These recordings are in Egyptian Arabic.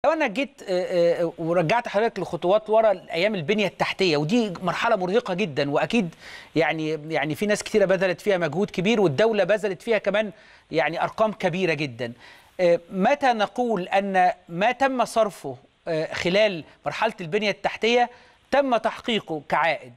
لو انا جيت آه، آه، ورجعت حضرتك لخطوات ورا ايام البنيه التحتيه ودي مرحله مرهقه جدا واكيد يعني يعني في ناس كتيره بذلت فيها مجهود كبير والدوله بذلت فيها كمان يعني ارقام كبيره جدا آه، متى نقول ان ما تم صرفه آه، خلال مرحله البنيه التحتيه تم تحقيقه كعائد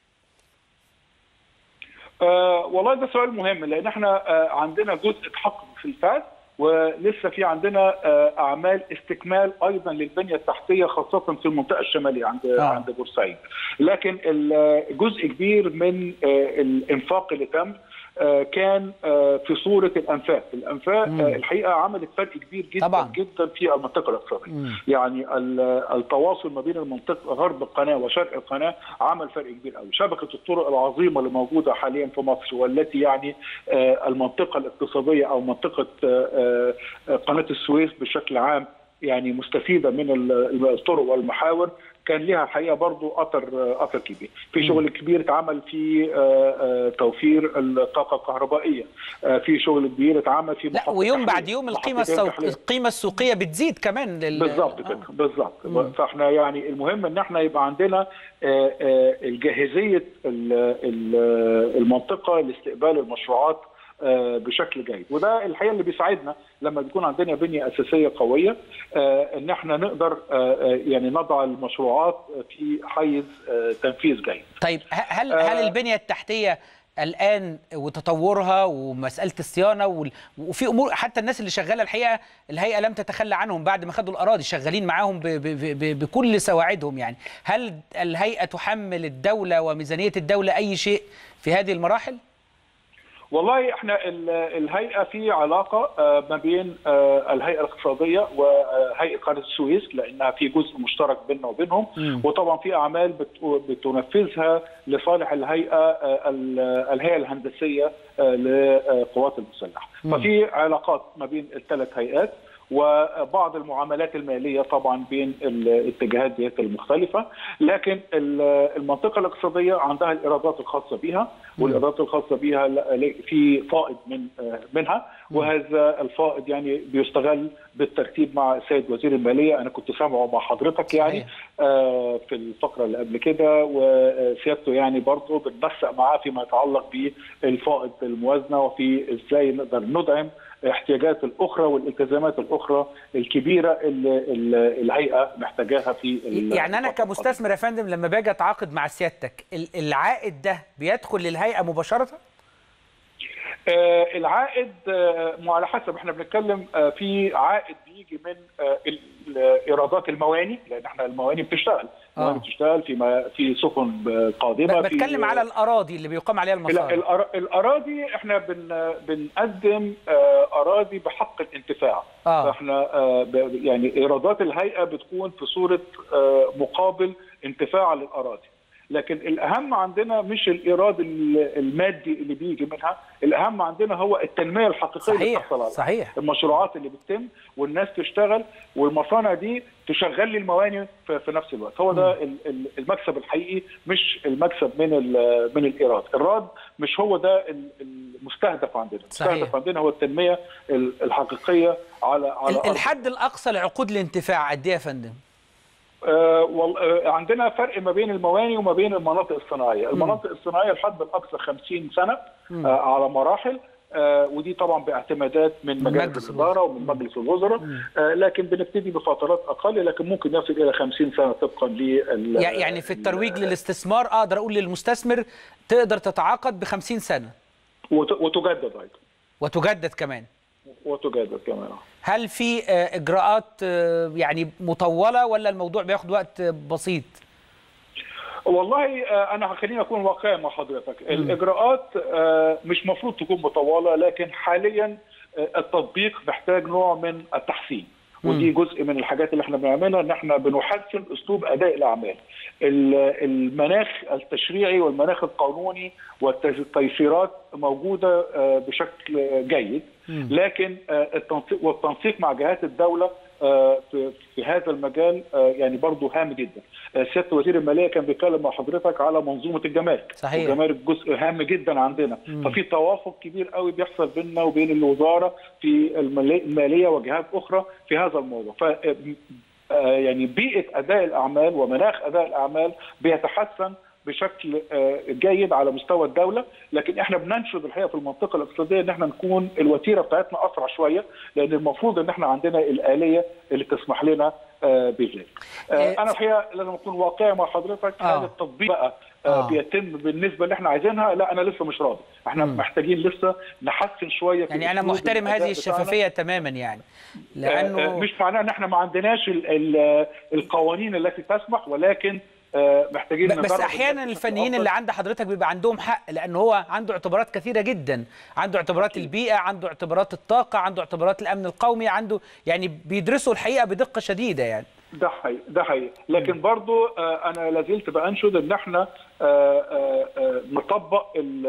آه والله ده سؤال مهم لان احنا آه عندنا جزء اتحقق في الفات ولسه في عندنا آه اعمال استكمال ايضا للبنيه التحتيه خاصه في المنطقه الشماليه عند آه. آه. عند بورسعيد لكن ال- جزء كبير من آه الانفاق اللي تم آه كان آه في صوره الانفاق، الانفاق مم. آه الحقيقه عملت فرق كبير جدا طبعاً. جدا في المنطقه الاقتصاديه. مم. يعني ال- التواصل ما بين المنطقه غرب القناه وشرق القناه عمل فرق كبير قوي، شبكه الطرق العظيمه اللي موجوده حاليا في مصر والتي يعني آه، المنطقه الاقتصاديه او منطقه آه، آه، قناه السويس بشكل عام يعني مستفيده من ال- الطرق والمحاور كان لها الحقيقه برضو اثر آه، اثر كبير، في شغل كبير اتعمل في آه، آه، توفير الطاقه الكهربائيه، آه، في شغل كبير اتعمل في لا محطة ويوم تحليل، بعد يوم القيمه محطتين السوق... تحليل. القيمه السوقيه بتزيد كمان لل... بالظبط كده آه. بالظبط مم. فاحنا يعني المهم ان احنا يبقى عندنا آه، آه، الجاهزيه ال- ال- المنطقه لاستقبال المشروعات آه، بشكل جيد وده الحقيقه اللي بيساعدنا لما بيكون عندنا بنيه اساسيه قويه آه، ان احنا نقدر آه، آه، يعني نضع المشروعات في حيز آه، تنفيذ جيد طيب ه- هل آه. هل البنيه التحتيه الان وتطورها ومساله الصيانه وال- وفي امور حتى الناس اللي شغاله الحقيقه الهيئه لم تتخلى عنهم بعد ما خدوا الاراضي شغالين معاهم ب ب ب بكل سواعدهم يعني هل الهيئه تحمل الدوله وميزانيه الدوله اي شيء في هذه المراحل؟ والله احنا ال- الهيئه في علاقه آه، ما بين آه، الهيئه الاقتصاديه وهيئه قناه السويس لانها في جزء مشترك بيننا وبينهم مم. وطبعا في اعمال بت- بتنفذها لصالح الهيئه آه، ال- الهيئه الهندسيه آه، للقوات المسلحه مم. ففي علاقات ما بين الثلاث هيئات وبعض المعاملات الماليه طبعا بين الاتجاهات ديت المختلفه لكن ال- المنطقه الاقتصاديه عندها الايرادات الخاصه بها والايرادات الخاصه بها ل- ل- في فائض من آه، منها وهذا الفائض يعني بيستغل بالترتيب مع السيد وزير الماليه انا كنت سامعه مع حضرتك يعني صحيح. آه، في الفقره اللي قبل كده وسيادته يعني برضه بننسق معاه فيما يتعلق بالفائض الموازنه وفي ازاي نقدر ندعم الاحتياجات الاخرى والالتزامات الاخرى الكبيره اللي اللي الهيئه محتاجاها في ال- يعني انا الفترة كمستثمر يا فندم لما باجي اتعاقد مع سيادتك ال- العائد ده بيدخل للهيئه مباشره؟ آه، العائد آه، مو على حسب احنا بنتكلم آه، في عائد بيجي من آه، ال- ال- ايرادات المواني لان احنا المواني بتشتغل المواني آه. بتشتغل في ما في سفن آه، قادمه ب- في بتكلم على الاراضي اللي بيقام عليها لا المصالح الأرا- الاراضي احنا بن بنقدم آه، اراضي بحق الانتفاع آه. فاحنا آه، ب- يعني ايرادات الهيئه بتكون في صوره آه، مقابل انتفاع للاراضي لكن الاهم عندنا مش الايراد ال- المادي اللي بيجي منها الاهم عندنا هو التنميه الحقيقيه اللي صحيح بتحصل عليها صحيح المشروعات اللي بتتم والناس تشتغل والمصانع دي تشغل لي الموانئ في, في نفس الوقت هو ده ال- ال- المكسب الحقيقي مش المكسب من ال- من الايراد الايراد مش هو ده ال- المستهدف عندنا صحيح. المستهدف عندنا هو التنميه ال- الحقيقيه على على ال- أرض. الحد الاقصى لعقود الانتفاع قد ايه يا فندم؟ آه وال- آه عندنا فرق ما بين المواني وما بين المناطق الصناعيه، المناطق الصناعيه الحد الاقصى 50 سنه مم. آه على مراحل آه ودي طبعا باعتمادات من من مجالس مجلس الاداره ومن مجلس الوزراء مم. آه لكن بنبتدي بفترات اقل لكن ممكن يصل الى 50 سنه طبقا لل يع- يعني في الترويج للاستثمار اقدر اقول للمستثمر تقدر تتعاقد ب 50 سنه وت- وتجدد ايضا وتجدد كمان وتجدد كمان هل في آه، اجراءات آه، يعني مطوله ولا الموضوع بياخد وقت بسيط؟ والله آه، انا خليني اكون واقعي مع حضرتك الاجراءات آه، مش مفروض تكون مطوله لكن حاليا آه، التطبيق محتاج نوع من التحسين ودي جزء من الحاجات اللي احنا بنعملها ان احنا بنحسن اسلوب اداء الاعمال ال- المناخ التشريعي والمناخ القانوني والتيسيرات موجوده آه، بشكل جيد لكن آه، التنسيق والتنسيق مع جهات الدوله آه، في في هذا المجال آه، يعني برضه هام جدا آه، سياده وزير الماليه كان بيتكلم مع حضرتك على منظومه الجمارك صحيح. الجمارك جزء هام جدا عندنا ففي توافق كبير قوي بيحصل بيننا وبين الوزاره في المالي- الماليه وجهات اخرى في هذا الموضوع ف يعني بيئه اداء الاعمال ومناخ اداء الاعمال بيتحسن بشكل جيد على مستوى الدوله لكن احنا بننشد الحقيقه في المنطقه الاقتصاديه ان احنا نكون الوتيره بتاعتنا اسرع شويه لان المفروض ان احنا عندنا الاليه اللي تسمح لنا بذلك. انا الحقيقه لازم اكون واقعي مع حضرتك هل التطبيق بقى آه. بيتم بالنسبه اللي احنا عايزينها لا انا لسه مش راضي احنا م. محتاجين لسه نحسن شويه في يعني انا محترم هذه الشفافيه تماما يعني لانه آه مش معناه ان احنا ما عندناش ال ال القوانين التي تسمح ولكن آه محتاجين بس احيانا الفنيين اللي عند حضرتك بيبقى عندهم حق لان هو عنده اعتبارات كثيره جدا عنده اعتبارات البيئه عنده اعتبارات الطاقه عنده اعتبارات الامن القومي عنده يعني بيدرسوا الحقيقه بدقه شديده يعني ده حقيقي ده حقيقي لكن برضو آه انا لازلت بانشد ان احنا آه آه نطبق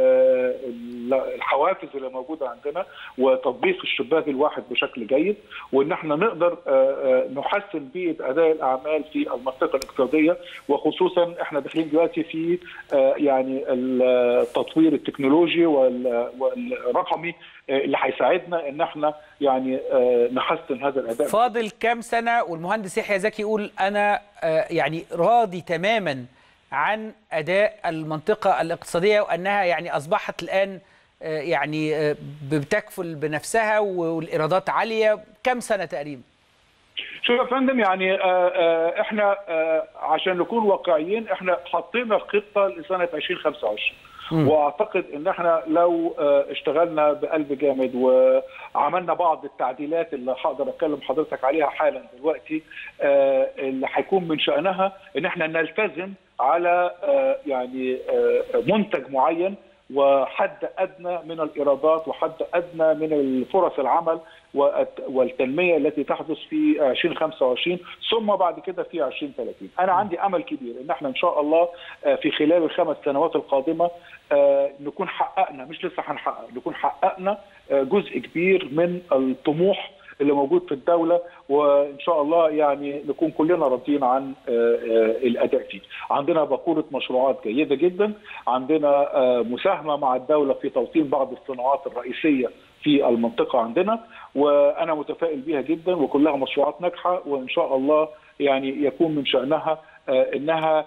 الحوافز اللي موجوده عندنا وتطبيق الشباك الواحد بشكل جيد وان احنا نقدر نحسن بيئه اداء الاعمال في المنطقه الاقتصاديه وخصوصا احنا داخلين دلوقتي في يعني التطوير التكنولوجي والرقمي اللي هيساعدنا ان احنا يعني نحسن هذا الاداء فاضل كام سنه والمهندس يحيى زكي يقول انا يعني راضي تماما عن اداء المنطقه الاقتصاديه وانها يعني اصبحت الان يعني بتكفل بنفسها والايرادات عاليه كم سنه تقريبا شوف يا فندم يعني احنا عشان نكون واقعيين احنا حطينا خطه لسنه 2025 واعتقد ان احنا لو اشتغلنا بقلب جامد وعملنا بعض التعديلات اللي هقدر اتكلم حضرتك عليها حالا دلوقتي اللي هيكون من شانها ان احنا نلتزم على يعني منتج معين وحد ادنى من الايرادات وحد ادنى من الفرص العمل والتنميه التي تحدث في 2025 ثم بعد كده في 2030 انا عندي امل كبير ان احنا ان شاء الله في خلال الخمس سنوات القادمه نكون حققنا مش لسه هنحقق نكون حققنا جزء كبير من الطموح اللي موجود في الدوله وان شاء الله يعني نكون كلنا راضيين عن الاداء فيه. عندنا باكوره مشروعات جيده جدا، عندنا مساهمه مع الدوله في توطين بعض الصناعات الرئيسيه في المنطقه عندنا وانا متفائل بها جدا وكلها مشروعات ناجحه وان شاء الله يعني يكون من شانها انها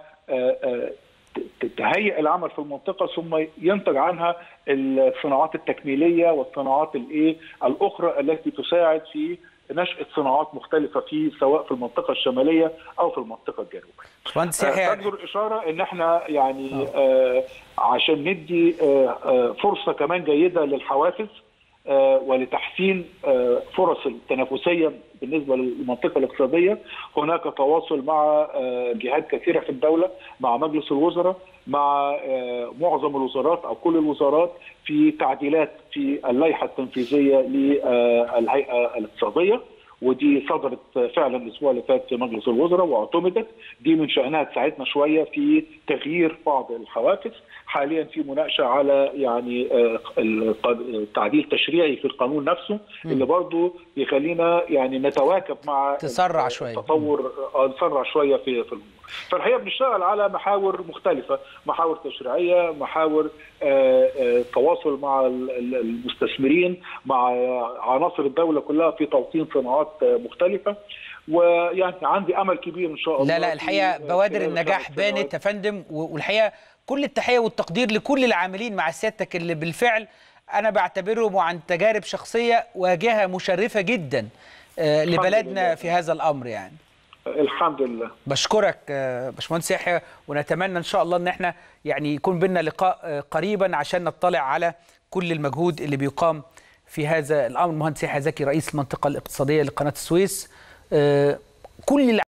تهيئ العمل في المنطقه ثم ينتج عنها الصناعات التكميليه والصناعات الايه الاخرى التي تساعد في نشاه صناعات مختلفه في سواء في المنطقه الشماليه او في المنطقه الجنوبيه. تقدر اشاره ان احنا يعني آه عشان ندي آه آه فرصه كمان جيده للحوافز آه ولتحسين آه فرص التنافسيه بالنسبه للمنطقه الاقتصاديه هناك تواصل مع آه جهات كثيره في الدوله مع مجلس الوزراء مع معظم الوزارات او كل الوزارات في تعديلات في اللائحه التنفيذيه للهيئه الاقتصاديه ودي صدرت فعلا الاسبوع اللي فات في مجلس الوزراء واعتمدت دي من شانها تساعدنا شويه في تغيير بعض الحوافز حاليا في مناقشه على يعني تعديل تشريعي في القانون نفسه اللي برضه يخلينا يعني نتواكب مع تسرع شويه تطور نسرع شويه في في الامور فالحقيقه بنشتغل على محاور مختلفه محاور تشريعيه محاور تواصل مع المستثمرين مع عناصر الدوله كلها في توطين صناعات مختلفه ويعني عندي امل كبير ان شاء الله لا لا الحقيقه بوادر النجاح بانت يا فندم والحقيقه كل التحيه والتقدير لكل العاملين مع سيادتك اللي بالفعل انا بعتبرهم عن تجارب شخصيه واجهه مشرفه جدا لبلدنا في هذا الامر يعني الحمد لله بشكرك باشمهندس يحيى ونتمنى ان شاء الله ان احنا يعني يكون بينا لقاء قريبا عشان نطلع على كل المجهود اللي بيقام في هذا الامر المهندس يحيى زكي رئيس المنطقه الاقتصاديه لقناه السويس كل